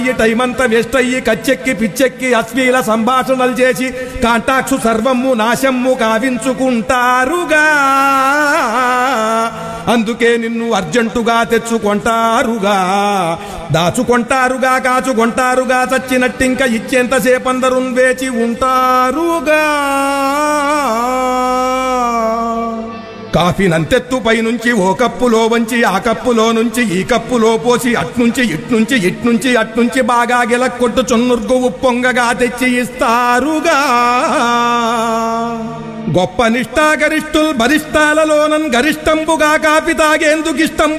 ఈ టైమంతా వేస్ట్ అయ్యి కచ్చెక్కి పిచ్చెక్కి అశ్లీల సంభాషణలు చేసి కాంటాక్సు సర్వము నాశమ్ము కావించుకుంటారుగా అందుకే నిన్ను అర్జెంటుగా తెచ్చుకుంటారుగా దాచుకుంటారుగా కాచుకుంటారుగా చచ్చినట్టింక ఇచ్చేంతసేపు అందరూ వేచి ఉంటారుగా కాఫీ నంతెత్తు పైనుంచి ఓ కప్పులో వంచి ఆ కప్పులో నుంచి ఈ కప్పులో పోసి అట్నుంచి ఇట్నుంచి ఇట్నుంచి అట్నుంచి బాగా గెలక్కొట్టు చున్నుర్గు ఉప్పొంగగా తెచ్చి ఇస్తారుగా గొప్ప నిష్ఠాగరిష్ఠుల్ బరిష్టాలలోనన్ గరిష్టంబుగా కాపి తాగేందుకిష్టం